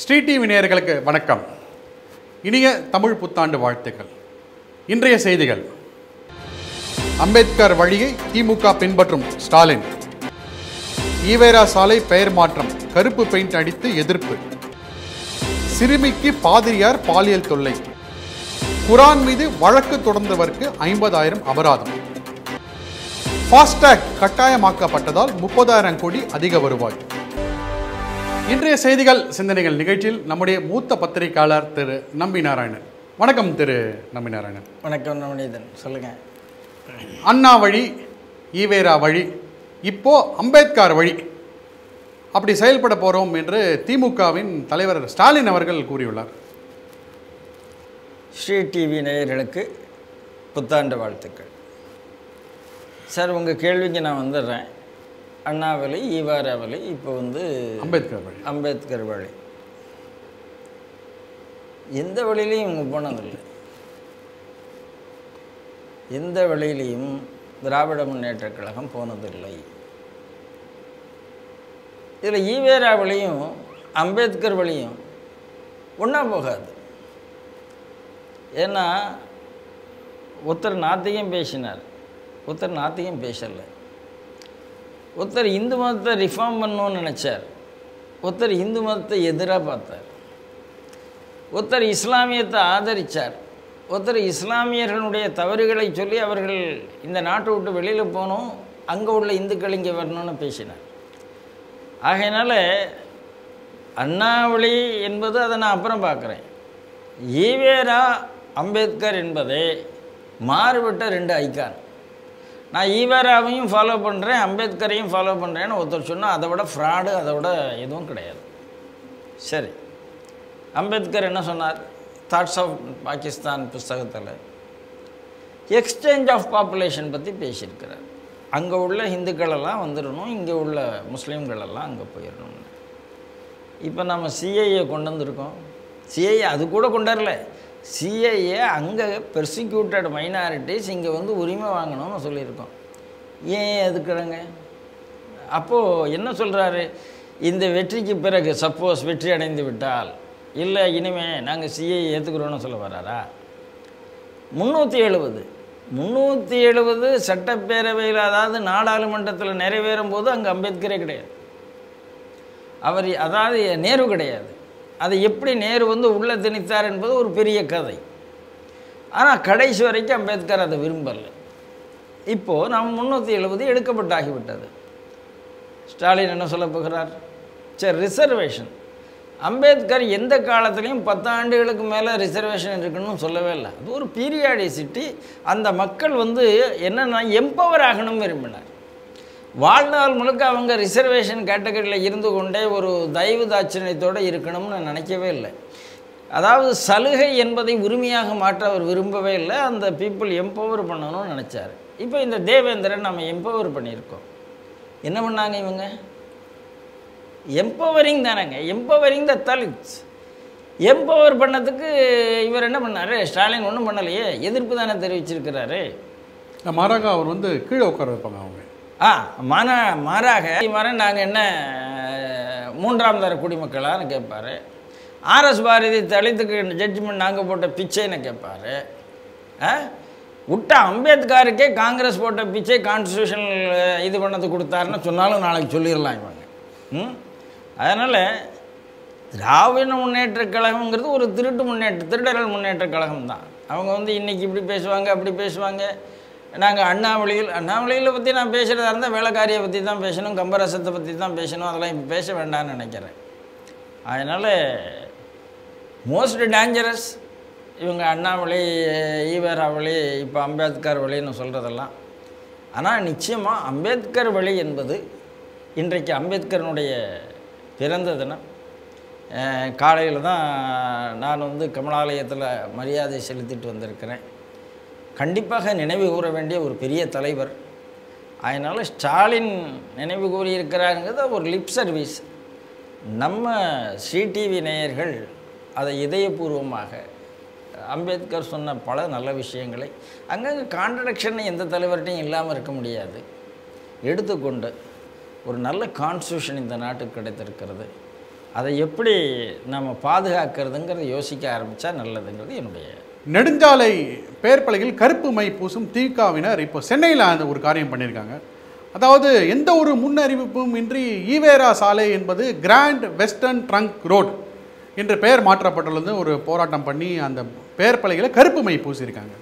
Sri TV நேயர்களுக்கு வணக்கம் இனிய தமிழ் புத்தாண்டு வாழ்த்துக்கள் இன்றைய செய்திகள் அம்பேத்கர் வழியை திமுக பின்பற்றும் ஸ்டாலின் ஈவேரா சாலை பெயர் மாற்றம் கருப்பு பெயிண்ட் அடித்து எதிர்ப்பு சிறுமிக்கு பாதிரியார் பாலியல் தொல்லை குரான் மீது வழக்கு தொடர்ந்தவருக்கு ஐம்பதாயிரம் அபராதம் ஃபாஸ்டேக் கட்டாயமாக்கப்பட்டதால் முப்பதாயிரம் கோடி அதிக வருவாய் இன்றைய செய்திகள் சிந்தனைகள் நிகழ்ச்சியில் நம்முடைய மூத்த பத்திரிகையாளர் திரு நம்பி நாராயணன் வணக்கம் திரு நம்பி நாராயணன் வணக்கம் நவநீதன் சொல்லுங்கள் அண்ணா வழி ஈவேரா வழி இப்போ அம்பேத்கர் வழி அப்படி செயல்பட போகிறோம் என்று திமுகவின் தலைவர் ஸ்டாலின் அவர்கள் கூறியுள்ளார் ஸ்ரீ டிவி நேயர்களுக்கு புத்தாண்டு வாழ்த்துக்கள் சார் உங்கள் கேள்விக்கு நான் வந்துடுறேன் அண்ணாவலி ஈவாராவலி இப்போ வந்து அம்பேத்கர் வழி அம்பேத்கர் வழி எந்த வழியிலையும் இவங்க போனதில்லை எந்த வழியிலையும் திராவிட முன்னேற்றக் கழகம் போனதில்லை இதில் ஈவேரா வழியும் அம்பேத்கர் வழியும் ஒன்றா போகாது ஏன்னா ஒருத்தர் நாத்திகம் பேசினார் ஒருத்தர் நாத்திகம் பேசலை ஒருத்தர் இந்து மதத்தை ரிஃபார்ம் பண்ணணும்னு நினச்சார் ஒருத்தர் இந்து மதத்தை எதிராக பார்த்தார் ஒருத்தர் இஸ்லாமியத்தை ஆதரித்தார் ஒருத்தர் இஸ்லாமியர்களுடைய தவறுகளை சொல்லி அவர்கள் இந்த நாட்டை விட்டு வெளியில் போகணும் அங்கே உள்ள இந்துக்கள் இங்கே வரணும்னு பேசினார் ஆகையினால அண்ணாவளி என்பது அதை நான் அப்புறம் பார்க்குறேன் ஈவேரா அம்பேத்கர் என்பதே மாறுபட்ட ரெண்டு ஐக்கான் நான் ஈவேராவையும் ஃபாலோ பண்ணுறேன் அம்பேத்கரையும் ஃபாலோ பண்ணுறேன்னு ஒருத்தர் சொன்னால் அதை விட ஃப்ராடு அதை விட எதுவும் கிடையாது சரி அம்பேத்கர் என்ன சொன்னார் தாட்ஸ் ஆஃப் பாகிஸ்தான் புஸ்தகத்தில் எக்ஸ்சேஞ்ச் ஆஃப் பாப்புலேஷன் பற்றி பேசியிருக்கிறார் அங்கே உள்ள இந்துக்களெல்லாம் வந்துடணும் இங்கே உள்ள முஸ்லீம்களெல்லாம் அங்கே போயிடணும் இப்போ நம்ம சிஐஏ கொண்டு வந்திருக்கோம் சிஐஏ அது கூட கொண்டு வரல சிஐஏ அங்கே பெர்சிக்யூட்டட் மைனாரிட்டிஸ் இங்கே வந்து உரிமை வாங்கணும்னு சொல்லியிருக்கோம் ஏன் எதுக்குறங்க அப்போது என்ன சொல்கிறாரு இந்த வெற்றிக்கு பிறகு சப்போஸ் வெற்றி அடைந்து விட்டால் இல்லை இனிமே நாங்கள் சிஐ ஏற்றுக்கிறோன்னு சொல்ல வராரா முந்நூற்றி எழுபது முந்நூற்றி எழுபது சட்டப்பேரவையில் அதாவது நாடாளுமன்றத்தில் நிறைவேறும் போது அங்கே அம்பேத்கரே கிடையாது அவர் அதாவது நேரு கிடையாது அதை எப்படி நேரு வந்து உள்ளே திணித்தார் என்பது ஒரு பெரிய கதை ஆனால் கடைசி வரைக்கும் அம்பேத்கர் அதை விரும்பலை இப்போது நம்ம முந்நூற்றி எழுபது எடுக்கப்பட்டாகிவிட்டது ஸ்டாலின் என்ன சொல்ல போகிறார் சரி ரிசர்வேஷன் அம்பேத்கர் எந்த காலத்துலேயும் பத்தாண்டுகளுக்கு மேலே ரிசர்வேஷன் இருக்குன்னு சொல்லவே இல்லை அது ஒரு பீரியாடிசிட்டி அந்த மக்கள் வந்து என்னென்னா எம்பவர் ஆகணும் விரும்பினார் வாழ்நாள் முழுக்க அவங்க ரிசர்வேஷன் கேட்டகரியில் இருந்து கொண்டே ஒரு தயவு தாட்சிணியத்தோடு இருக்கணும்னு நினைக்கவே இல்லை அதாவது சலுகை என்பதை உரிமையாக மாற்ற அவர் விரும்பவே இல்லை அந்த பீப்புள் எம்பவர் பண்ணணும்னு நினச்சார் இப்போ இந்த தேவேந்திரன் நம்ம எம்பவர் பண்ணியிருக்கோம் என்ன பண்ணாங்க இவங்க எம்பவரிங் தானேங்க எம்பவரிங் த தலித்ஸ் எம்பவர் பண்ணதுக்கு இவர் என்ன பண்ணார் ஸ்டாலின் ஒன்றும் பண்ணலையே எதிர்ப்பு தானே தெரிவிச்சிருக்கிறாரு மாறாக அவர் வந்து கீழே உட்கார வைப்பாங்க அவங்க ஆ மாற மாறாக மாற நாங்கள் என்ன மூன்றாம் தர குடிமக்களான்னு கேட்பாரு ஆர்எஸ் பாரதி தலித்துக்கு ஜட்ஜ்மெண்ட் நாங்கள் போட்ட பிச்சைன்னு கேட்பாரு ஆ விட்ட அம்பேத்கருக்கே காங்கிரஸ் போட்ட பிச்சை கான்ஸ்டியூஷன் இது பண்ணது கொடுத்தாருன்னு சொன்னாலும் நாளைக்கு சொல்லிடலாம் இவங்க ம் அதனால் திராவிட முன்னேற்றக் கழகங்கிறது ஒரு திருட்டு முன்னேற்ற திருடர்கள் முன்னேற்றக் கழகம் தான் அவங்க வந்து இன்றைக்கி இப்படி பேசுவாங்க அப்படி பேசுவாங்க நாங்கள் அண்ணாமலையில் அண்ணாமலையில் பற்றி நான் பேசுகிறதா இருந்தால் வேலைக்காரியை பற்றி தான் பேசணும் கம்பரசத்தை பற்றி தான் பேசணும் அதெல்லாம் இப்போ பேச வேண்டாம்னு நினைக்கிறேன் அதனால் மோஸ்ட் டேஞ்சரஸ் இவங்க அண்ணாமலை ஈவேரா வழி இப்போ அம்பேத்கர் வழின்னு சொல்கிறதெல்லாம் ஆனால் நிச்சயமாக அம்பேத்கர் வழி என்பது இன்றைக்கு அம்பேத்கரனுடைய பிறந்த தினம் காலையில் தான் நான் வந்து கமலாலயத்தில் மரியாதை செலுத்திட்டு வந்திருக்கிறேன் கண்டிப்பாக நினைவு கூற வேண்டிய ஒரு பெரிய தலைவர் அதனால் ஸ்டாலின் நினைவு கூறியிருக்கிறாருங்கிறது ஒரு லிப் சர்வீஸ் நம்ம சிடிவி நேயர்கள் அதை இதயபூர்வமாக அம்பேத்கர் சொன்ன பல நல்ல விஷயங்களை அங்கங்கே கான்ட்ரடிக்ஷன் எந்த தலைவர்கிட்டையும் இல்லாமல் இருக்க முடியாது எடுத்துக்கொண்டு ஒரு நல்ல கான்ஸ்டியூஷன் இந்த நாட்டுக்கு கிடைத்திருக்கிறது அதை எப்படி நம்ம பாதுகாக்கிறதுங்கிறத யோசிக்க ஆரம்பித்தா நல்லதுங்கிறது என்னுடைய நெடுஞ்சாலை பெயர் பலகையில் கருப்பு மை பூசும் திகாவினர் இப்போ சென்னையில் அந்த ஒரு காரியம் பண்ணியிருக்காங்க அதாவது எந்த ஒரு முன்னறிவிப்பும் இன்றி ஈவேரா சாலை என்பது கிராண்ட் வெஸ்டர்ன் ட்ரங்க் ரோட் என்று பெயர் மாற்றப்பட்டுள்ளது ஒரு போராட்டம் பண்ணி அந்த பெயர் பலகையில கருப்பு மை பூசியிருக்காங்க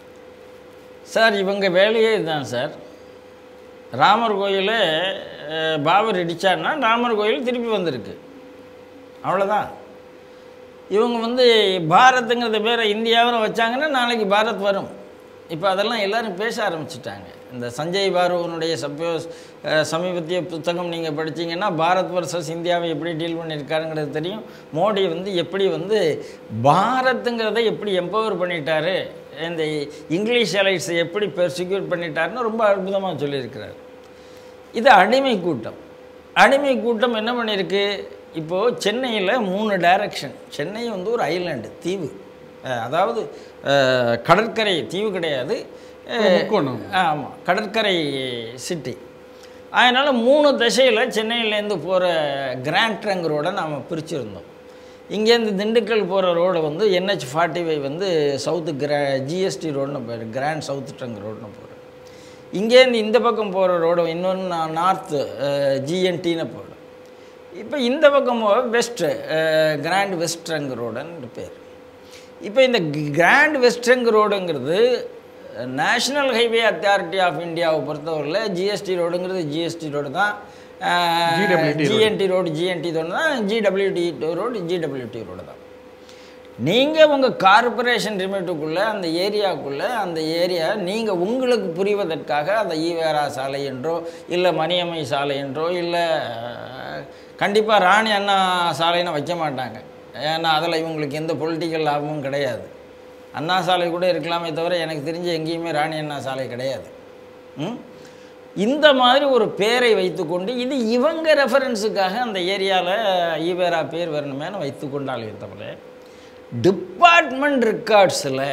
சார் இவங்க வேலையே இதுதான் சார் ராமர் கோயில் பாபர் இடிச்சார்னா ராமர் கோயில் திருப்பி வந்திருக்கு அவ்வளோதான் இவங்க வந்து பாரத்துங்கிறத பேரை இந்தியாவில் வச்சாங்கன்னா நாளைக்கு பாரத் வரும் இப்போ அதெல்லாம் எல்லாரும் பேச ஆரம்பிச்சிட்டாங்க இந்த சஞ்சய் பாருவனுடைய சப்போஸ் சமீபத்திய புத்தகம் நீங்கள் படிச்சீங்கன்னா பாரத் வர்சஸ் இந்தியாவை எப்படி டீல் பண்ணியிருக்காருங்கிறது தெரியும் மோடி வந்து எப்படி வந்து பாரத்துங்கிறத எப்படி எம்பவர் பண்ணிட்டாரு இந்த இங்கிலீஷ் அலைட்ஸை எப்படி பெர்சிக்யூட் பண்ணிட்டாருன்னு ரொம்ப அற்புதமாக சொல்லியிருக்கிறார் இது அடிமை கூட்டம் அடிமை கூட்டம் என்ன பண்ணியிருக்கு இப்போது சென்னையில் மூணு டைரக்ஷன் சென்னை வந்து ஒரு ஐலாண்டு தீவு அஹ் அதாவது அஹ் கடற்கரை தீவு கிடையாது முக்கோணம். ஆமாம் கடற்கரை சிட்டி அதனால் மூணு திசையில் சென்னையிலேருந்து போகிற கிராண்ட் ட்ரங்க் ரோடை நாம் பிரிச்சிருந்தோம் இங்கேருந்து திண்டுக்கல் போகிற ரோடு வந்து என்ஹெச் ஃபார்ட்டி ஃபைவ் வந்து சவுத்து கிரா ஜிஎஸ்டி ரோடுன்னு பேர் கிராண்ட் சவுத் ட்ரங்க் ரோடுன்னு போகிறோம் இங்கேருந்து இந்த பக்கம் போகிற ரோடு இன்னொன்று நார்த்து ஜிஎன்டின்னு போடும் இப்போ இந்த பக்கம் வெஸ்ட்டு கிராண்ட் வெஸ்ட் ட்ரங்க் ரோடுன்னு பேர் இப்போ இந்த கிராண்ட் வெஸ்டர்ன் ரோடுங்கிறது நேஷ்னல் ஹைவே அத்தாரிட்டி ஆஃப் இந்தியாவை பொறுத்தவரையில் ஜிஎஸ்டி ரோடுங்கிறது ஜிஎஸ்டி ரோடு தான் GWT road. GNT road GNT road தான் ஜிடபிள்யூடி ரோடு ஜிடபிள்யூடி ரோடு தான் நீங்கள் உங்கள் கார்ப்பரேஷன் லிமிட்டுக்குள்ளே அந்த ஏரியாவுக்குள்ளே அந்த ஏரியா நீங்கள் உங்களுக்கு புரிவதற்காக அந்த ஈவேரா சாலை என்றோ இல்லை மணியம்மை சாலை என்றோ இல்லை கண்டிப்பாக ராணி அண்ணா சாலைன்னு வைக்க மாட்டாங்க ஏன்னா அதில் இவங்களுக்கு எந்த பொலிட்டிக்கல் லாபமும் கிடையாது அண்ணா சாலை கூட இருக்கலாமே தவிர எனக்கு தெரிஞ்ச எங்கேயுமே ராணி அண்ணா சாலை கிடையாது ம்? இந்த மாதிரி ஒரு பேரை வைத்துக்கொண்டு இது இவங்க ரெஃபரன்ஸுக்காக அந்த ஏரியாவில் ஈவேரா பேர் வரணுமேனு வைத்துக்கொண்டாலே தவிர டிபார்ட்மெண்ட் ரெக்கார்ட்ஸில்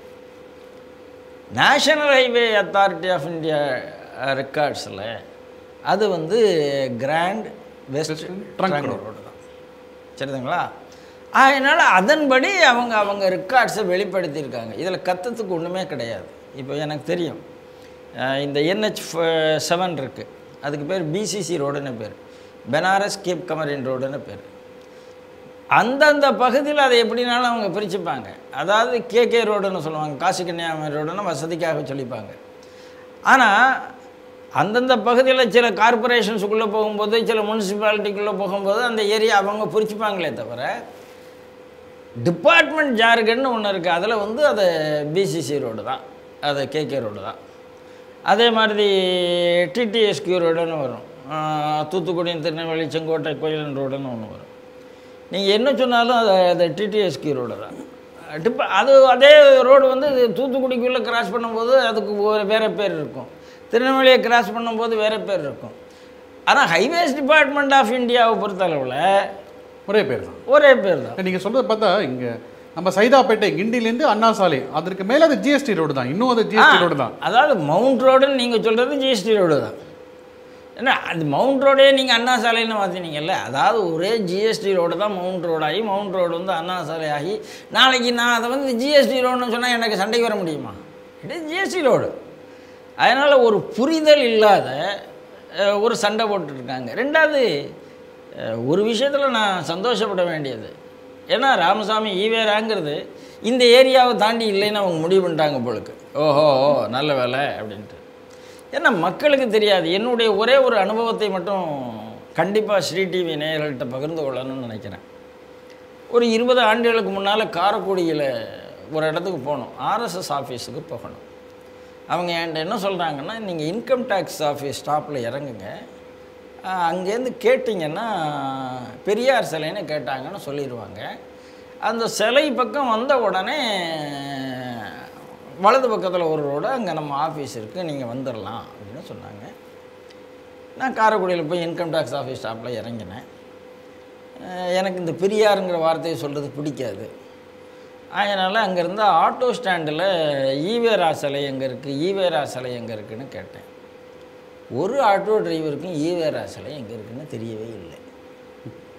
national highway authority of India ரெக்கார்ட்ஸில் அது வந்து grand west Trunk trunk road. Road தான் சரிதுங்களா அதனால் அதன்படி அவங்க அவங்க ரெக்கார்ட்ஸை வெளிப்படுத்தியிருக்காங்க இதில் கத்தத்துக்கு ஒன்றுமே கிடையாது இப்போ எனக்கு தெரியும் அஹ் இந்த என்ஹெச் செவன் இருக்குது அதுக்கு பேர் பிசிசி ரோடுன்னு பேர் பெனாரஸ் கேப் கமரின் ரோடுன்னு பேர் அந்தந்த பகுதியில் அதை எப்படினாலும் அவங்க பிரிச்சுப்பாங்க அதாவது கேகே ரோடுன்னு சொல்லுவாங்க காசி கன்னியாகுமரி ரோடுன்னு வசதிக்காக சொல்லிப்பாங்க ஆனால் அந்தந்த பகுதியில் சில கார்பரேஷன்ஸுக்குள்ளே போகும்போது சில முனிசிபாலிட்டிக்குள்ளே போகும்போது அந்த ஏரியா அவங்க பிரிச்சுப்பாங்களே தவிர டிபார்ட்மெண்ட் ஜார்கன்னு ஒன்று இருக்குது அதில் வந்து அது பிசிசி ரோடு தான் அது கேகே ரோடு தான் அதே மாதிரி டிடிஎஸ்கியூ ரோடுன்னு வரும் ஆஹ் தூத்துக்குடி திருநெல்வேலி செங்கோட்டை கோயிலன் ரோடுன்னு ஒன்று வரும் நீங்கள் என்ன சொன்னாலும் அது அது டிடிஎஸ்கியூ ரோடு தான் டிப்ப அது அதே ரோடு வந்து தூத்துக்குடிக்குள்ளே கிராஸ் பண்ணும்போது அதுக்கு ஒரு வேறு பேர் இருக்கும் திருநெல்வேலியை கிராஸ் பண்ணும்போது வேறு பேர் இருக்கும் ஆனால் ஹைவேஸ் டிபார்ட்மெண்ட் ஆஃப் இந்தியாவை பொறுத்தளவில் ஒரே பேர் தான் ஒரே பேர் தான் நீங்கள் சொல்கிறத பார்த்தா இங்கே நம்ம சைதாப்பேட்டை கிண்டிலேருந்து அண்ணா சாலை அதற்கு மேலே அது ஜிஎஸ்டி ரோடு தான் இன்னும் அது ஜிஎஸ்டி ரோடு தான் அதாவது மவுண்ட் ரோடுன்னு நீங்கள் சொல்கிறது ஜிஎஸ்டி ரோடு தான் ஏன்னா அது மவுண்ட் ரோடே நீங்கள் அண்ணா சாலைன்னு மாற்றினீங்கல்ல அதாவது ஒரே ஜிஎஸ்டி ரோடு தான் மவுண்ட் ரோடு ஆகி மவுண்ட் ரோடு வந்து அண்ணா சாலை ஆகி நாளைக்கு நான் அதை வந்து ஜிஎஸ்டி ரோடுன்னு சொன்னால் எனக்கு சண்டைக்கு வர முடியுமா இது ஜிஎஸ்டி ரோடு அதனால் ஒரு புரிதல் இல்லாத அஹ், ஒரு சண்டை போட்டுட்ருக்காங்க ரெண்டாவது அஹ், ஒரு விஷயத்தில் நான் சந்தோஷப்பட வேண்டியது ஏன்னா ராமசாமி ஈவேராங்கிறது இந்த ஏரியாவை தாண்டி இல்லைன்னு அவங்க முடிவு பண்ணிட்டாங்க போலுக்கு ஓஹோ ஓ நல்ல வேலை அப்படின்ட்டு ஏன்னா மக்களுக்கு தெரியாது என்னுடைய ஒரே ஒரு அனுபவத்தை மட்டும் கண்டிப்பாக ஸ்ரீ டிவி நேயர்கள்ட்ட பகிர்ந்து கொள்ளணும்னு நினைக்கிறேன் ஒரு இருபது ஆண்டுகளுக்கு முன்னால் காரைக்குடியில் ஒரு இடத்துக்கு போகணும் ஆர்எஸ்எஸ் ஆஃபீஸுக்கு போகணும் அவங்க என்கிட்ட என்ன சொல்கிறாங்கன்னா நீங்கள் இன்கம் டேக்ஸ் ஆஃபீஸ் ஸ்டாப்பில் இறங்குங்க ஆஹ் அங்கேருந்து கேட்டிங்கன்னா பெரியார் சிலைன்னு கேட்டாங்கன்னு சொல்லிடுவாங்க அந்த சிலை பக்கம் வந்த உடனே வலது பக்கத்தில் ஒரு ரோடு அங்கே நம்ம ஆஃபீஸ் இருக்குது நீங்கள் வந்துடலாம் அப்படின்னு சொன்னாங்க நான் காரைக்குடியில் போய் இன்கம் டேக்ஸ் ஆஃபீஸ் ஸ்டாப்பில் இறங்கினேன் அஹ் எனக்கு இந்த பெரியாருங்கிற வார்த்தையை சொல்கிறது பிடிக்காது அதனால் அங்கேருந்து ஆட்டோ ஸ்டாண்டில் ஈவேரா சிலை எங்கே இருக்குது ஈவேரா சிலை எங்கே இருக்குன்னு கேட்டேன் ஒரு ஆட்டோ டிரைவருக்கும் ஈவேரா சிலை எங்கே இருக்குன்னு தெரியவே இல்லை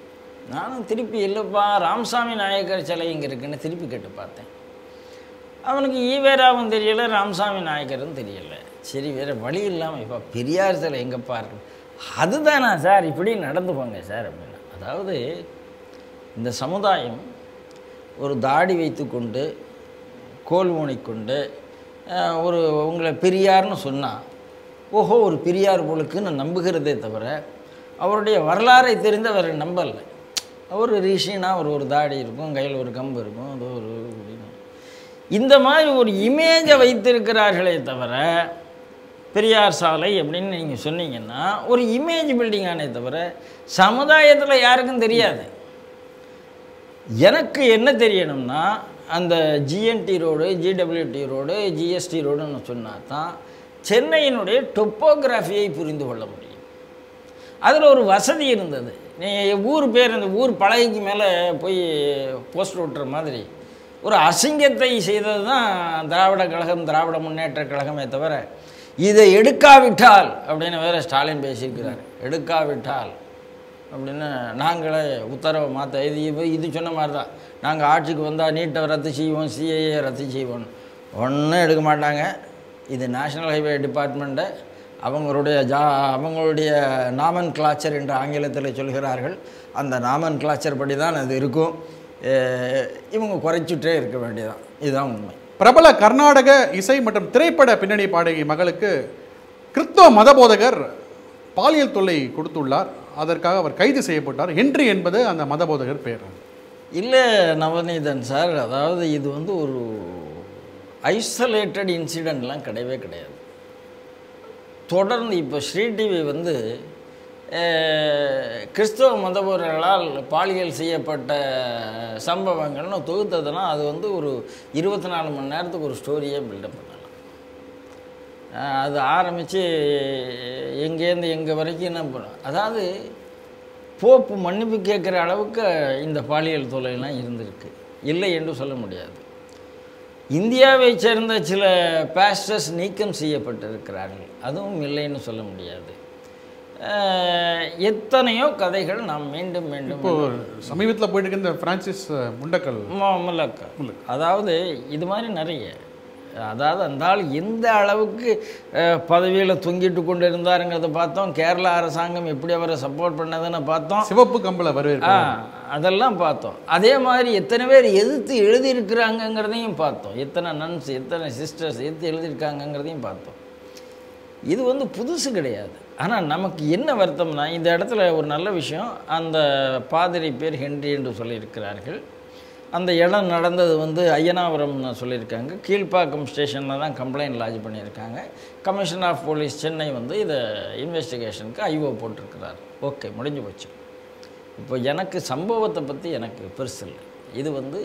நானும் திருப்பி இல்லைப்பா ராமசாமி நாயக்கர் சிலை இங்கே இருக்குன்னு திருப்பி கேட்டு பார்த்தேன் அவனுக்கு ஈவேராவும் தெரியல ராமசாமி நாயக்கரும் தெரியல சரி வேறு வழி இல்லாமல் இப்போ பெரியார் சிலை எங்கப்பா இருக்கு அதுதானா சார் இப்படி நடந்து போங்க சார் அப்படின்னா அதாவது இந்த சமுதாயம் ஒரு தாடி வைத்துக்கொண்டு கோல் ஊனிக்கொண்டு அஹ், ஒரு உங்களை பெரியார்னு சொன்னால் ஓஹோ ஒரு பெரியார் போலுக்குன்னு நம்புகிறதே தவிர அவருடைய வரலாறை தெரிந்து அவர் நம்பலை அவர் ரிஷினா ஒரு ஒரு தாடி இருக்கும் கையில் ஒரு கம்பு இருக்கும் அது ஒரு அப்படின்னு. இந்த மாதிரி ஒரு இமேஜை வைத்திருக்கிறார்களே தவிர பெரியார் சாலை அப்படின்னு நீங்கள் சொன்னீங்கன்னா ஒரு இமேஜ் பில்டிங் ஆனே தவிர சமுதாயத்தில் யாருக்கும் தெரியாது எனக்கு என்ன தெரியணும்னா அந்த GNT road GWT road GST ரோடுன்னு சொன்னால் தான் சென்னையினுடைய டொப்போகிராஃபியை புரிந்து கொள்ள முடியும் அதில் ஒரு வசதி இருந்தது நீ ஊர் பேர் இந்த ஊர் பலகைக்கு மேலே போய் போஸ்டர் ஒட்டுற மாதிரி ஒரு அசிங்கத்தை செய்தது தான் திராவிட கழகம் திராவிட முன்னேற்ற கழகமே தவிர இதை எடுக்காவிட்டால் அப்படின்னு வேற ஸ்டாலின் பேசியிருக்கிறார் எடுக்காவிட்டால் அப்படின்னு நாங்களே உத்தரவை மாற்ற இது இது- இது சொன்ன மாதிரி தான் நாங்கள் ஆட்சிக்கு வந்தால் நீட்டை ரத்து செய்வோம் சிஏஏ ரத்து செய்வோம் ஒன்றும் எடுக்க மாட்டாங்க இது நேஷனல் ஹைவே டிபார்ட்மெண்ட்டை அவங்களுடைய ஜா அவங்களுடைய நாமன் கிளாச்சர் என்று ஆங்கிலத்தில் சொல்கிறார்கள் அந்த நாமன் கிளாச்சர் படி தான் அது இருக்கும் அஹ் இவங்க குறைச்சிட்டே இருக்க வேண்டியதான் இதுதான் உண்மை பிரபல கர்நாடக இசை மற்றும் திரைப்பட பின்னணி பாடகி மகளுக்கு கிறிஸ்தவ மதபோதகர் பாலியல் தொல்லை கொடுத்துள்ளார் அதற்காக அவர் கைது செய்யப்பட்டார் ஹென்றி என்பது அந்த மதபோதகர் பெயர் இல்லை நவநீதன் சார் அதாவது இது வந்து ஒரு ஐசோலேட்டட் இன்சிடெண்ட்லாம் கிடையவே கிடையாது தொடர்ந்து இப்போ ஸ்ரீ டிவி வந்து அஹ், கிறிஸ்தவ மதபோதர்களால் பாலியல் செய்யப்பட்ட சம்பவங்கள்னு தொகுத்ததுன்னா அது வந்து ஒரு இருபத்தி நாலு மணி நேரத்துக்கு ஒரு ஸ்டோரியே பில்டப் பண்ணலாம் அஹ், அது ஆரம்பித்து எங்கேருந்து எங்கே வரைக்கும் என்ன பண்ண அதாவது போப்பு மன்னிப்பு கேட்குற அளவுக்கு இந்த பாலியல் தொல்லைலாம் இருந்திருக்கு இல்லை என்று சொல்ல முடியாது இந்தியாவைச் சேர்ந்த சில பாஸ்டர்ஸ் நீக்கம் செய்யப்பட்டிருக்கிறார்கள் அதுவும் இல்லைன்னு சொல்ல முடியாது அஹ், எத்தனையோ கதைகள் நாம் மீண்டும் மீண்டும் இப்போ சமீபத்தில் போயிட்டு இருக்க இந்த பிரான்சிஸ் முண்டக்கல் மு- முல்லக்கா அதாவது இது மாதிரி நிறைய அதாவது அந்த ஆள் எந்த அளவுக்கு பதவியில் தொங்கிட்டு கொண்டு இருந்தாருங்கிறத பார்த்தோம் கேரளா அரசாங்கம் எப்படி அவரை சப்போர்ட் பண்ணதுன்னு பார்த்தோம் சிவப்பு கம்பள வரவேற்பு ஆ அதெல்லாம் பார்த்தோம் அதே மாதிரி எத்தனை பேர் எதிர்த்து எழுதியிருக்கிறாங்கங்கிறதையும் பார்த்தோம் எத்தனை நன்ஸ் எத்தனை சிஸ்டர்ஸ் எதிர்த்து எழுதியிருக்காங்கங்கிறதையும் பார்த்தோம் இது வந்து புதுசு கிடையாது ஆனால் நமக்கு என்ன வருத்தம்னா இந்த இடத்துல ஒரு நல்ல விஷயம் அந்த பாதிரி பேர் ஹென்றி என்று சொல்லியிருக்கிறார்கள் அந்த இடம் நடந்தது வந்து ஐயனாபுரம்னு சொல்லியிருக்காங்க கீழ்ப்பாக்கம் ஸ்டேஷனில் தான் கம்ப்ளைண்ட் லாட்ஜ் பண்ணியிருக்காங்க கமிஷனர் ஆஃப் போலீஸ் சென்னை வந்து இதை இன்வெஸ்டிகேஷனுக்கு ஐஓ போட்டிருக்கிறார் ஓகே முடிஞ்சு போச்சு இப்போ எனக்கு சம்பவத்தை பற்றி எனக்கு பெருசு இல்லை இது வந்து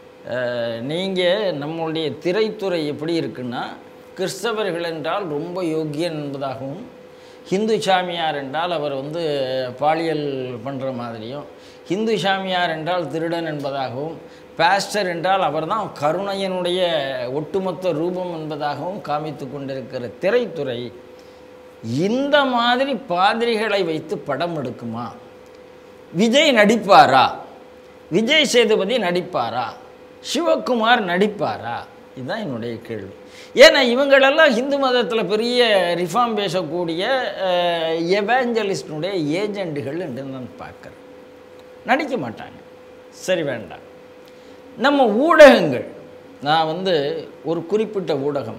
நீங்கள் நம்மளுடைய திரைத்துறை எப்படி இருக்குன்னா கிறிஸ்தவர்கள் என்றால் ரொம்ப யோக்கியன் என்பதாகவும் ஹிந்து சாமியார் என்றால் அவர் வந்து பாலியல் பண்ணுற மாதிரியும் ஹிந்து சாமியார் என்றால் திருடன் என்பதாகவும் பாஸ்டர் என்றால் அவர்தான் கருணையனுடைய ஒட்டுமொத்த ரூபம் என்பதாகவும் காமித்து கொண்டிருக்கிற திரைத்துறை இந்த மாதிரி பாதிரிகளை வைத்து படம் எடுக்குமா விஜய் நடிப்பாரா விஜய் சேதுபதி நடிப்பாரா சிவகுமார் நடிப்பாரா இதுதான் என்னுடைய கேள்வி ஏன்னா இவங்களெல்லாம் இந்து மதத்தில் பெரிய ரிஃபார்ம் பேசக்கூடிய எவாஞ்சலிஸ்டினுடைய ஏஜெண்டுகள் என்று நான் பார்க்குறேன் நடிக்க மாட்டாங்க சரி வேண்டாம் நம்ம ஊடகங்கள் நான் வந்து ஒரு குறிப்பிட்ட ஊடகம்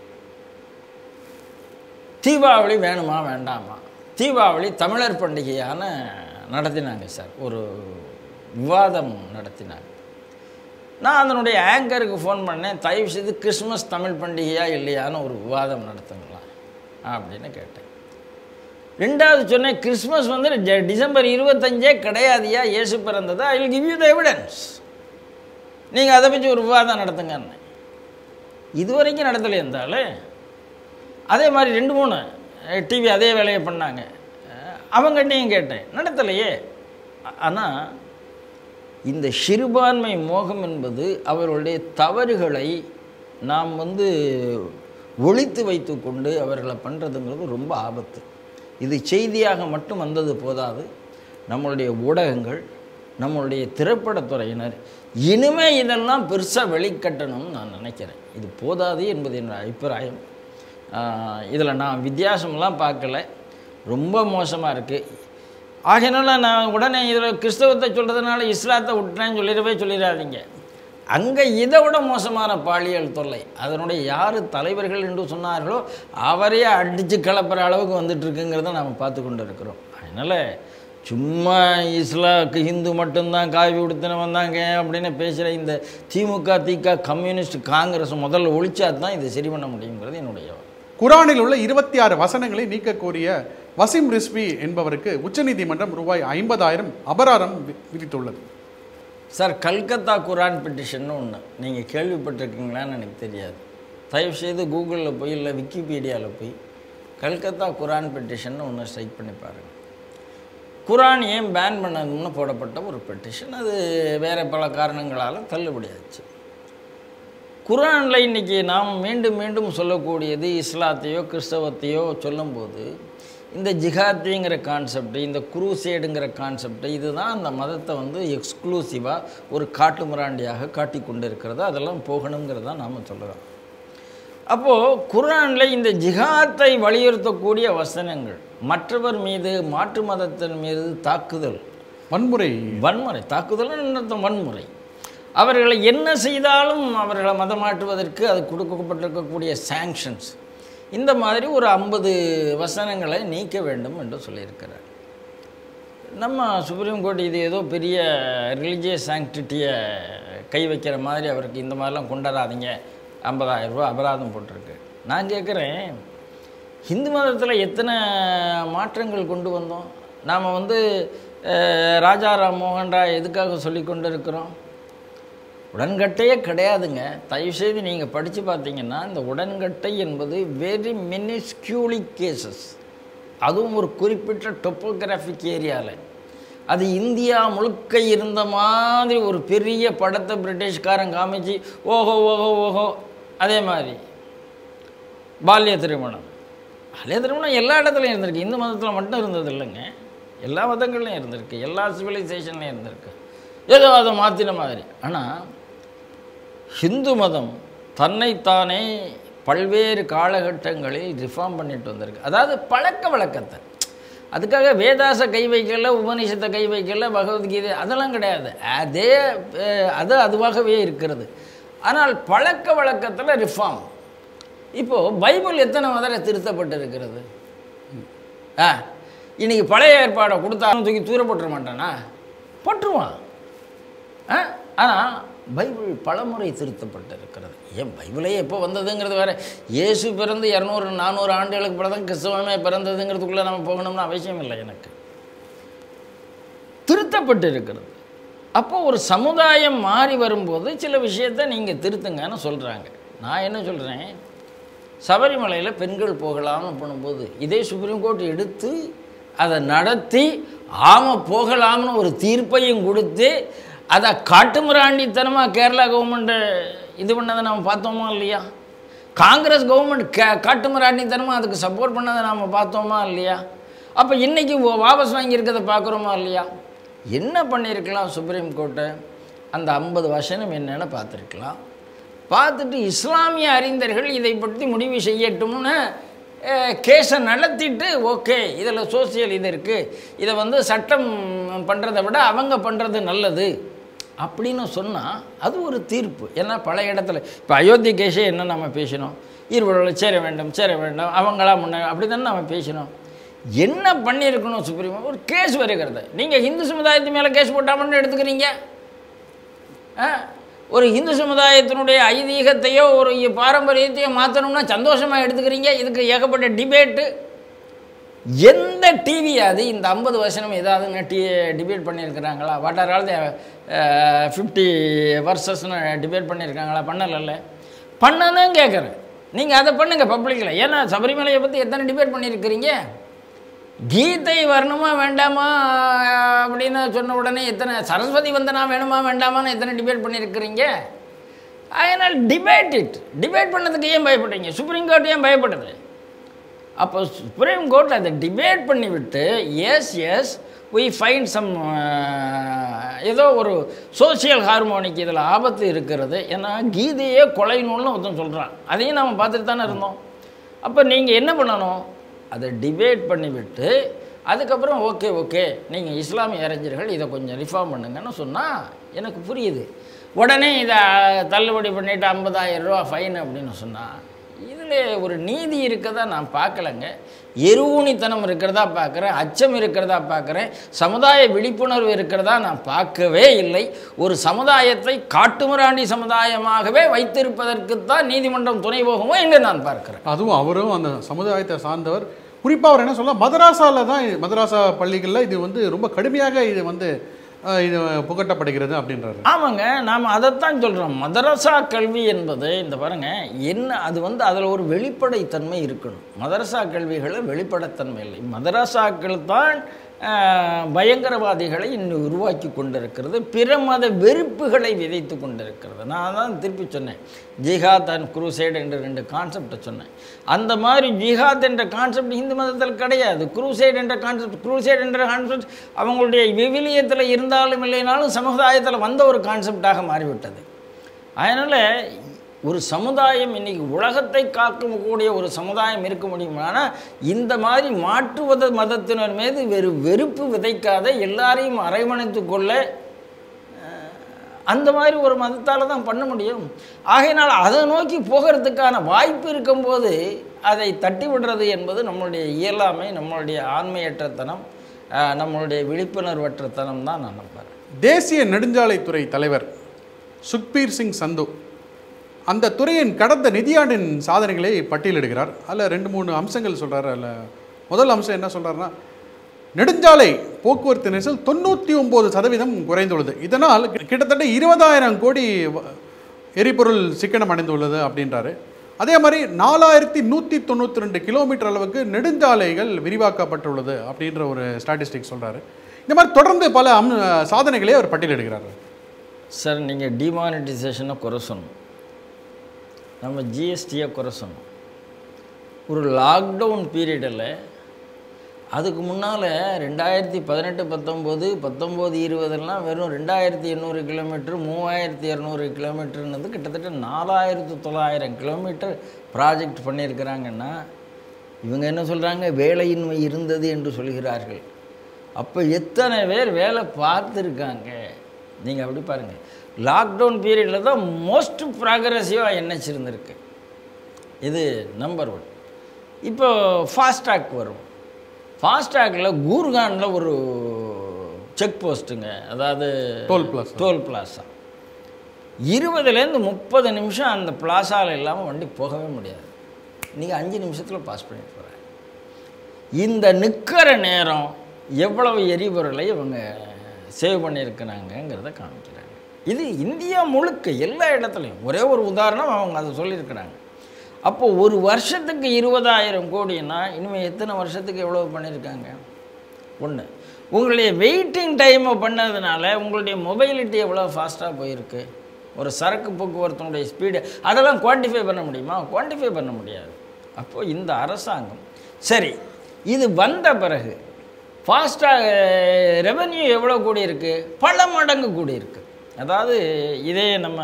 தீபாவளி வேணுமா வேண்டாமா தீபாவளி தமிழர் பண்டிகையான நடத்தினாங்க சார் ஒரு விவாதம் நடத்தினாங்க நான் அதனுடைய ஆங்கருக்கு ஃபோன் பண்ணேன் தயவு செய்து கிறிஸ்மஸ் தமிழ் பண்டிகையா இல்லையான்னு ஒரு விவாதம் நடத்துங்களா அப்படின்னு கேட்டேன் ரெண்டாவது சொன்னேன் கிறிஸ்மஸ் வந்து ஜ- டிசம்பர் இருபத்தஞ்சே கிடையாதுயா இயேசு பிறந்ததா I will give you the evidence நீங்கள் அதை பற்றி ஒரு விவாதம் நடத்துங்கன்னு இது வரைக்கும் நடத்தலை இருந்தாலும் அதே மாதிரி ரெண்டு மூணு டிவி அதே வேலையை பண்ணாங்க அஹ் அவங்ககிட்டயும் கேட்டேன் நடத்தலையே ஆனால் இந்த சிறுபான்மை மோகம் என்பது அவர்களுடைய தவறுகளை நாம் வந்து ஒழித்து வைத்துக்கொண்டு அவர்களை பண்ணுறதுங்கிறது ரொம்ப ஆபத்து இது செய்தியாக மட்டும் வந்தது போதாது நம்மளுடைய ஊடகங்கள் நம்மளுடைய திரைப்படத்துறையினர் இனிமே இதெல்லாம் பெருசாக வெளிக்கட்டணும்னு நான் நினைக்கிறேன் இது போதாது என்பது என் அபிப்பிராயம் இதில் நான் வித்தியாசம்லாம் பார்க்கல ரொம்ப மோசமாக இருக்குது ஆகையினால நான் உடனே இதில் கிறிஸ்தவத்தை சொல்கிறதுனால இஸ்லாத்தை விட்டுறேன்னு சொல்லிடவே சொல்லிடாதீங்க அங்கே இதை விட மோசமான பாலியல் தொல்லை அதனுடைய யார் தலைவர்கள் என்று சொன்னார்களோ அவரையே அடித்து கிளப்புற அளவுக்கு வந்துட்டு இருக்குங்கிறத நாம் பார்த்து கொண்டு இருக்கிறோம் அதனால் சும்மா இஸ்லாக்கு ஹிந்து மட்டும்தான் காவி உடுத்தினவன் தாங்க அப்படின்னு பேசுகிற இந்த திமுக திக கம்யூனிஸ்ட் காங்கிரஸ் முதல்ல ஒழிச்சா தான் இதை சரி பண்ண முடியுங்கிறது என்னுடைய குரானில் உள்ள இருபத்தி ஆறு வசனங்களை நீக்க கோரிய வசிம் ரிஸ்வி என்பவருக்கு உச்சநீதிமன்றம் ரூபாய் ஐம்பதாயிரம் அபராதம் வி- விதித்துள்ளது சார் கல்கத்தா குரான் பெட்டிஷன்னு ஒன்று நீங்கள் கேள்விப்பட்டிருக்கீங்களான்னு எனக்கு தெரியாது தயவுசெய்து கூகுளில் போய் இல்லை விக்கிபீடியாவில் போய் கல்கத்தா குரான் பெட்டிஷன் ஒன்று ஸ்ட்ரைக் பண்ணி பாருங்கள் குரான் ஏன் பேன் பண்ணணும்னு போடப்பட்ட ஒரு பெட்டிஷன் அது வேறு பல காரணங்களால் தள்ளுபடியாச்சு குரானில் இன்றைக்கி நாம் மீண்டும் மீண்டும் சொல்லக்கூடியது இஸ்லாத்தையோ கிறிஸ்தவத்தையோ சொல்லும்போது இந்த ஜிஹாத்திங்கிற கான்செப்ட் இந்த குரூசேடுங்கிற கான்செப்ட் இதுதான் அந்த மதத்தை வந்து எக்ஸ்க்ளூசிவாக ஒரு காட்டு மிராண்டியாக காட்டி கொண்டு இருக்கிறது அதெல்லாம் போகணுங்கிறத நாம் சொல்கிறோம் அப்போது குரானில் இந்த ஜிஹாத்தை வலியுறுத்தக்கூடிய வசனங்கள் மற்றவர் மீது மாற்று மதத்தின் மீது தாக்குதல் வன்முறை வன்முறை தாக்குதல் அர்த்தம் வன்முறை அவர்களை என்ன செய்தாலும் அவர்களை மதமாற்றுவதற்கு அது கொடுக்கப்பட்டிருக்கக்கூடிய சாங்ஷன்ஸ் இந்த மாதிரி ஒரு ஐம்பது வசனங்களை நீக்க வேண்டும் என்று சொல்லியிருக்கிறார் நம்ம சுப்ரீம் கோர்ட் இது ஏதோ பெரிய ரிலிஜியஸ் சாங்டிட்டியை கை வைக்கிற மாதிரி அவருக்கு இந்த மாதிரிலாம் கொண்டாடாதீங்க ஐம்பதாயிரம் ரூபா அபராதம் போட்டிருக்கு நான் கேட்குறேன் ஹிந்து மதத்தில் எத்தனை மாற்றங்கள் கொண்டு வந்தோம் நாம் வந்து அஹ், ராஜா ராம் மோகன் ராய் எதுக்காக சொல்லி கொண்டு இருக்கிறோம் உடன்கட்டையே கிடையாதுங்க தயவுசெய்து நீங்கள் படித்து பார்த்தீங்கன்னா இந்த உடன்கட்டை என்பது வெரி மினிஸ்கியூலி கேசஸ் அதுவும் ஒரு குறிப்பிட்ட டொப்போகிராஃபிக் ஏரியாவில் அது இந்தியா முழுக்க இருந்த மாதிரி ஒரு பெரிய படத்தை பிரிட்டிஷ்காரன் காமிச்சு ஓஹோ ஓஹோ ஓஹோ அதே மாதிரி பால்ய திருமணம் பால்ய திருமணம் எல்லா இடத்துலையும் இருந்திருக்கு இந்து மதத்தில் மட்டும் இருந்தது இல்லைங்க எல்லா மதங்கள்லையும் இருந்திருக்கு எல்லா சிவிலைசேஷன்லையும் இருந்திருக்கு ஏதோ அதை மாற்றின மாதிரி ஆனால் ஹிந்து மதம் தன்னைத்தானே பல்வேறு காலகட்டங்களில் ரிஃபார்ம் பண்ணிட்டு வந்திருக்கு அதாவது பழக்க வழக்கத்தை அதுக்காக வேதாச கை வைக்கல உபநிஷத்தை கை வைக்கல பகவத்கீதை அதெல்லாம் கிடையாது அதே அஹ், அது அதுவாகவே இருக்கிறது ஆனால் பழக்க வழக்கத்தில் ரிஃபார்ம் இப்போது பைபிள் எத்தனை முதல்ல திருத்தப்பட்டு இருக்கிறது ஆ இன்னைக்கு பழைய ஏற்பாடை கொடுத்தா தூக்கி தூர போட்டுற மாட்டானா போட்டுருவான் ஆ ஆனால் பைபிள் பலமுறை திருத்தப்பட்டு இருக்கிறது ஏன் பைபிளே எப்போ வந்ததுங்கிறது வேற இயேசு பிறந்து இரநூறு நானூறு ஆண்டுகளுக்கு பிறகு தான் கிறிஸ்தவமே பிறந்ததுங்கிறதுக்குள்ளே நம்ம போகணும்னு அவசியம் இல்லை எனக்கு திருத்தப்பட்டு இருக்கிறது அப்போ ஒரு சமுதாயம் மாறி வரும்போது சில விஷயத்தை நீங்கள் திருத்துங்கன்னு சொல்கிறாங்க நான் என்ன சொல்கிறேன் சபரிமலையில் பெண்கள் போகலாம்னு பண்ணும்போது இதே சுப்ரீம் கோர்ட் எடுத்து அதை நடத்தி ஆமாம் போகலாம்னு ஒரு தீர்ப்பையும் கொடுத்து அதை காட்டுமிராண்டித்தனமாக கேரளா கவர்மெண்ட்டு இது பண்ணதை நாம் பார்த்தோமா இல்லையா காங்கிரஸ் கவர்மெண்ட் கே காட்டுமிராண்டித்தனமாக அதுக்கு சப்போர்ட் பண்ணதை நாம் பார்த்தோமா இல்லையா அப்போ இன்றைக்கி வாபஸ் வாங்கியிருக்கிறத பார்க்குறோமா இல்லையா என்ன பண்ணியிருக்கலாம் சுப்ரீம் கோர்ட்டு அந்த ஐம்பது வசனம் என்னன்னு பார்த்துருக்கலாம் பார்த்துட்டு இஸ்லாமிய அறிஞர்கள் இதை பற்றி முடிவு செய்யட்டும்னு கேஸை நடத்திட்டு ஓகே இதில் சோசியல் இது இருக்குது இதை வந்து சட்டம் பண்ணுறதை விட அவங்க பண்ணுறது நல்லது அப்படின்னு சொன்னால் அது ஒரு தீர்ப்பு ஏன்னா பல இடத்துல இப்போ அயோத்தி கேஸே என்ன நம்ம பேசினோம் இருவர்கள் சேர வேண்டும் சேர வேண்டும் அவங்களா முன்ன அப்படி தானே நம்ம பேசினோம் என்ன பண்ணியிருக்கணும் சுப்ரீம் ஒரு கேஸ் வருகிறது நீங்கள் இந்து சமுதாயத்து மேலே கேஸ் போட்டாமன்னு எடுத்துக்கிறீங்க ஆ? ஒரு இந்து சமுதாயத்தினுடைய ஐதீகத்தையோ ஒரு பாரம்பரியத்தையோ மாற்றணும்னா சந்தோஷமாக எடுத்துக்கிறீங்க இதுக்கு ஏகப்பட்ட டிபேட்டு எந்த டிவி அது இந்த ஐம்பது வருஷம் ஏதாவது டி டிபேட் பண்ணியிருக்கிறாங்களா வாட் ஆர் ஆல் ஃபிஃப்டி வர்சஸ்னு டிபேட் பண்ணியிருக்காங்களா பண்ணலைல்ல பண்ணணும் கேட்குறேன் நீங்கள் அதை பண்ணுங்கள் பப்ளிக்கில் ஏன்னா சபரிமலையை பற்றி எத்தனை டிபேட் பண்ணியிருக்கிறீங்க கீதை வரணுமா வேண்டாமா அப்படின்னு சொன்ன உடனே எத்தனை சரஸ்வதி வந்தனா வேணுமா வேண்டாமான்னு எத்தனை டிபேட் பண்ணியிருக்கிறீங்க அதனால் டிபேட் இட் டிபேட் பண்ணதுக்கு ஏன் பயப்படுறீங்க சுப்ரீம் கோர்ட் ஏன் பயப்படுது அப்போ சுப்ரீம் கோர்ட் அதை டிபேட் பண்ணிவிட்டு yes yes we find some ஏதோ ஒரு சோஷியல் ஹார்மோனிக்கு இதில் ஆபத்து இருக்கிறது ஏன்னா கீதையே கொலை நூல்னு ஒருத்தன் சொல்கிறான் அதையும் நாம் பார்த்துட்டு தானே இருந்தோம் அப்போ நீங்கள் என்ன பண்ணணும் அதை டிபேட் பண்ணிவிட்டு அதுக்கப்புறம் ஓகே ஓகே நீங்கள் இஸ்லாமிய அறிஞர்கள் இதை கொஞ்சம் ரிஃபார்ம் பண்ணுங்கன்னு சொன்னால் எனக்கு புரியுது உடனே இதை தள்ளுபடி பண்ணிவிட்டு ஐம்பதாயிரம் ரூபா ஃபைன் அப்படின்னு சொன்னால் இதில் ஒரு நீதி இருக்கதா நான் பார்க்கலங்க எருவூனித்தனம் இருக்கிறதா பார்க்குறேன் அச்சம் இருக்கிறதா பார்க்குறேன் சமுதாய விழிப்புணர்வு இருக்கிறதா நான் பார்க்கவே இல்லை ஒரு சமுதாயத்தை காட்டுமிராண்டி சமுதாயமாகவே வைத்திருப்பதற்குத்தான் நீதிமன்றம் துணை போகுமோ என்று நான் பார்க்கிறேன் அதுவும் அவரும் அந்த சமுதாயத்தை சார்ந்தவர் குறிப்பாக அவர் என்ன சொல்ல மதராசாவில் தான் இது- மதராசா பள்ளிகளில் இது வந்து ரொம்ப கடுமையாக இது வந்து அஹ், இது புகட்டப்படுகிறது அப்படின்றாரு ஆமாங்க நாம் அதைத்தான் சொல்கிறோம் மதரசா கல்வி என்பது இந்த பாருங்க என்ன அது வந்து அதில் ஒரு வெளிப்படைத்தன்மை இருக்கணும் மதரசா கல்விகளில் வெளிப்படைத்தன்மை இல்லை மதரசாக்கள் தான் ஆஹ், பயங்கரவாதிகளை இன்னும் உருவாக்கி கொண்டிருக்கிறது பிற மத வெறுப்புகளை விதைத்து கொண்டிருக்கிறது நான் தான் திருப்பி சொன்னேன் ஜிஹாத் அண்ட் குரூசைடு என்ற ரெண்டு கான்செப்டை சொன்னேன் அந்த மாதிரி ஜிஹாத் என்ற கான்செப்ட் இந்து மதத்தில் கிடையாது குரூசைடு என்ற கான்செப்ட் குரூசைடு என்ற கான்செப்ட் அவங்களுடைய விவிலியத்தில் இருந்தாலும் இல்லைனாலும் சமுதாயத்தில் வந்த ஒரு கான்செப்டாக மாறிவிட்டது அதனால் ஒரு சமுதாயம் இன்னைக்கு உலகத்தை காக்கக்கூடிய ஒரு சமுதாயம் இருக்க முடியுமானா இந்த மாதிரி மாற்றுவத மதத்தினர் மீது வெறு வெறுப்பு விதைக்காத எல்லாரையும் அரவணைத்து கொள்ள அஹ், அந்த மாதிரி ஒரு மதத்தால் தான் பண்ண முடியும் ஆகையினால் அதை நோக்கி போகிறதுக்கான வாய்ப்பு இருக்கும்போது அதை தட்டி விடுறது என்பது நம்மளுடைய இயலாமை நம்மளுடைய ஆண்மையற்றத்தனம் அஹ், நம்மளுடைய விழிப்புணர்வற்றத்தனம் தான் நான் நம்புறேன் தேசிய நெடுஞ்சாலைத்துறை தலைவர் சுக்பீர் சிங் சந்து அந்த துறையின் கடந்த நிதியாண்டின் சாதனைகளை பட்டியலிடுகிறார் அதில் ரெண்டு மூணு அம்சங்கள் சொல்றாரு அதில் முதல் அம்சம் என்ன சொல்றாருன்னா நெடுஞ்சாலை போக்குவரத்து நெரிசல் தொண்ணூற்றி ஒம்பது சதவீதம் குறைந்துள்ளது இதனால் கிட்டத்தட்ட இருபதாயிரம் கோடி வ- எரிபொருள் சிக்கனம் அடைந்துள்ளது அப்படின்றாரு அதே மாதிரி நாலாயிரத்தி நூற்றி தொண்ணூற்றி ரெண்டு கிலோமீட்டர் அளவுக்கு நெடுஞ்சாலைகள் விரிவாக்கப்பட்டுள்ளது அப்படின்ற ஒரு ஸ்டாட்டிஸ்டிக் சொல்றாரு இந்த மாதிரி தொடர்ந்து பல அம் சாதனைகளை அவர் பட்டியலிடுகிறார் சார் நீங்கள் டிமானிட்டைசேஷனை குறை சொல்லணும் நம்ம ஜிஎஸ்டியை குறை சொல்லணும் ஒரு லாக்டவுன் பீரியடில் அதுக்கு முன்னால் ரெண்டாயிரத்தி பதினெட்டு பத்தொம்போது பத்தொம்போது இருபதெல்லாம் வெறும் ரெண்டாயிரத்தி எண்ணூறு கிலோமீட்டர் மூவாயிரத்தி இரநூறு கிலோமீட்டர்னது கிட்டத்தட்ட நாலாயிரத்து தொள்ளாயிரம் கிலோமீட்டர் ப்ராஜெக்ட் பண்ணியிருக்கிறாங்கன்னா இவங்க என்ன சொல்கிறாங்க வேலையின்மை இருந்தது என்று சொல்கிறார்கள் அப்போ எத்தனை பேர் வேலை பார்த்துருக்காங்க நீங்கள் அப்படி பாருங்கள் லாக்டவுன் பீரியடில் தான் மோஸ்ட் ப்ராக்ரஸிவாக என்ஹெச் இருந்திருக்கு இது நம்பர் ஒன் இப்போ ஃபாஸ்டாக் வரும் ஃபாஸ்டாகில் கூர்கானில் ஒரு செக் போஸ்ட்டுங்க அதாவது டோல் பிளாசா. டோல் பிளாசா இருபதுலேருந்து முப்பது நிமிஷம் அந்த பிளாசாவில் இல்லாமல் வண்டி போகவே முடியாது நீங்கள் அஞ்சு நிமிஷத்தில் பாஸ் பண்ணி போகிறாங்க இந்த நிற்கிற நேரம் எவ்வளவு எரிபொருளை இவங்க சேவ் பண்ணியிருக்கிறாங்கங்கிறத காமிக்கிறாங்க இது இந்தியா முழுக்க எல்லா இடத்துலையும் ஒரே ஒரு உதாரணம் அவங்க அதை சொல்லியிருக்கிறாங்க அப்போ ஒரு வருஷத்துக்கு இருபதாயிரம் கோடின்னா இனிமேல் எத்தனை வருஷத்துக்கு எவ்வளோ பண்ணியிருக்காங்க ஒன்று உங்களுடைய வெயிட்டிங் டைமை பண்ணதுனால உங்களுடைய மொபைலிட்டி எவ்வளோ ஃபாஸ்ட்டாக போயிருக்கு ஒரு சரக்கு போக்குவரத்தினுடைய ஸ்பீடு அதெல்லாம் குவான்டிஃபை பண்ண முடியுமா குவான்டிஃபை பண்ண முடியாது அப்போது இந்த அரசாங்கம் சரி இது வந்த பிறகு ஃபாஸ்ட்டாக ரெவென்யூ எவ்வளோ கூடியிருக்கு பல மடங்கு கூடியிருக்கு அதாவது இதே நம்ம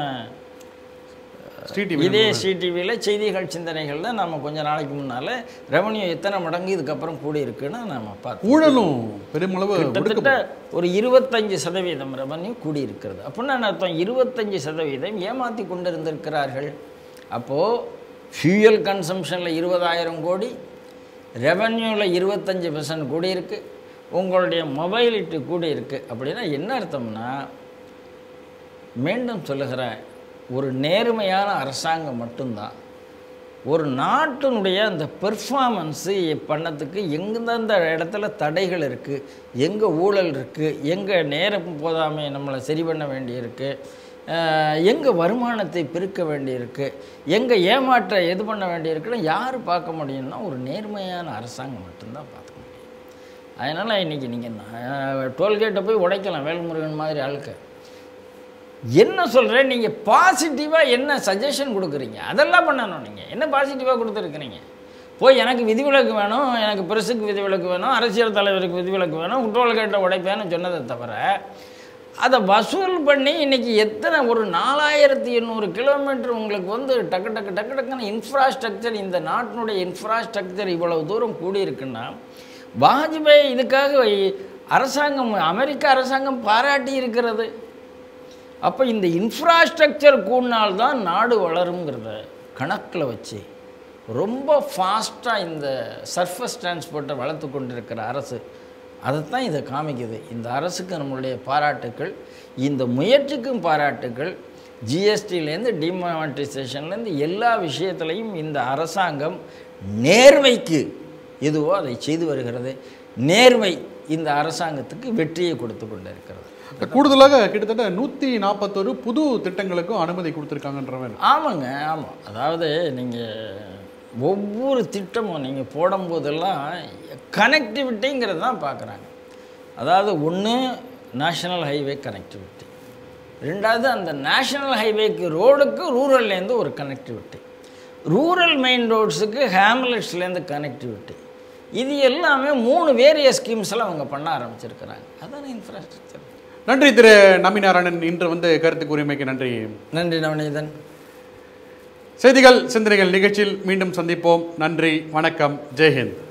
ஸ்ட்ரீட் இதே சிடிவியில் செய்திகள் சிந்தனைகளில் நம்ம கொஞ்ச நாளைக்கு முன்னால் ரெவன்யூ எத்தனை மடங்கு இதுக்கப்புறம் கூடி இருக்குன்னு நம்ம பார்த்தோம் ஊழலும் பெருமளவு கிட்டத்தட்ட ஒரு இருபத்தஞ்சு சதவீதம் ரெவன்யூ கூடி இருக்கிறது அப்படின்னா என்ன அர்த்தம் இருபத்தஞ்சு சதவீதம் ஏமாற்றி கொண்டு இருந்திருக்கிறார்கள் அப்போது ஃபியூயல் கன்சம்ஷனில் இருபதாயிரம் கோடி ரெவன்யூவில் இருபத்தஞ்சி பெர்சன்ட் கூடி இருக்கு உங்களுடைய மொபைலிட்டி கூடி இருக்கு அப்படின்னா என்ன அர்த்தம்னா மீண்டும் சொல்லுகிறேன் ஒரு நேர்மையான அரசாங்கம் மட்டும்தான் ஒரு நாட்டினுடைய அந்த பெர்ஃபார்மன்ஸு பண்ணத்துக்கு எந்தெந்த இடத்துல தடைகள் இருக்குது எங்கே ஊழல் இருக்குது எங்கே நேரம் போதாமை நம்மளை சரி பண்ண வேண்டியிருக்கு எங்கே வருமானத்தை பெருக்க வேண்டியிருக்கு எங்கே ஏமாற்ற இது பண்ண வேண்டியிருக்குன்னு யார் பார்க்க முடியும்னா ஒரு நேர்மையான அரசாங்கம் மட்டும்தான் பார்க்க முடியும் அதனால் இன்றைக்கி நீங்கள் டோல்கேட்டை போய் உடைக்கலாம் வேல்முருகன் மாதிரி ஆளுக்கு என்ன சொல்கிறேன் நீங்கள் பாசிட்டிவாக என்ன சஜஷன் கொடுக்குறீங்க அதெல்லாம் பண்ணணும் நீங்கள் என்ன பாசிட்டிவாக கொடுத்துருக்குறீங்க போய் எனக்கு விதிவிலக்கு வேணும் எனக்கு பிரசுக்கு விதிவிலக்கு வேணும் அரசியல் தலைவருக்கு விதிவிலக்கு வேணும் குற்றவாளிகிட்ட உடைப்பேன்னு சொன்னதை தவிர அதை வசூல் பண்ணி இன்றைக்கி எத்தனை ஒரு நாலாயிரத்தி எண்ணூறு கிலோமீட்டர் உங்களுக்கு வந்து டக்கு டக்கு டக்கு டக்குன்னு இன்ஃப்ராஸ்ட்ரக்சர் இந்த நாட்டினுடைய இன்ஃப்ராஸ்ட்ரக்சர் இவ்வளவு தூரம் கூடியிருக்குன்னா வாஜ்பாய் இதுக்காக அரசாங்கம் அமெரிக்க அரசாங்கம் பாராட்டி இருக்கிறது அப்போ இந்த இன்ஃப்ராஸ்ட்ரக்சர் கூடினால்தான் நாடு வளருங்கிறத கணக்கில் வச்சு ரொம்ப ஃபாஸ்ட்டாக இந்த சர்ஃபஸ் டிரான்ஸ்போர்ட்டை வளர்த்து கொண்டிருக்கிற அரசு அதைத்தான் இதை காமிக்குது இந்த அரசுக்கு நம்மளுடைய பாராட்டுக்கள் இந்த முயற்சிக்கும் பாராட்டுக்கள் ஜிஎஸ்டிலேருந்து டிமானிட்டைசேஷன்லேருந்து எல்லா விஷயத்துலையும் இந்த அரசாங்கம் நேர்மைக்கு எதுவோ அதை செய்து வருகிறது நேர்மை இந்த அரசாங்கத்துக்கு வெற்றியை கொடுத்து கொண்டிருக்கிறது கூடுதலாக கிட்டத்தட்ட நூற்றி நாற்பத்தொரு புது திட்டங்களுக்கும் அனுமதி கொடுத்துருக்காங்கன்றவன் ஆமாங்க ஆமாம் அதாவது நீங்கள் ஒவ்வொரு திட்டமும் நீங்கள் போடும்போதெல்லாம் கனெக்டிவிட்டிங்கிறது தான் பார்க்குறாங்க அதாவது ஒன்று நேஷ்னல் ஹைவே கனெக்டிவிட்டி ரெண்டாவது அந்த நேஷ்னல் ஹைவேக்கு ரோடுக்கு ரூரல்லேருந்து ஒரு கனெக்டிவிட்டி ரூரல் மெயின் ரோட்ஸுக்கு ஹேம்லெட்ஸ்லேருந்து கனெக்டிவிட்டி இது எல்லாமே மூணு வேரிய ஸ்கீம்ஸில் அவங்க பண்ண ஆரம்பிச்சிருக்கிறாங்க அதான இன்ஃப்ராஸ்ட்ரக்சர் நன்றி திரு நம்பினாராயணன் இன்று வந்து கருத்து கூறியமைக்கு நன்றி நன்றி நவநீதன் செய்திகள் சிந்தனைகள் நிகழ்ச்சியில் மீண்டும் சந்திப்போம் நன்றி வணக்கம் ஜெய்ஹிந்த்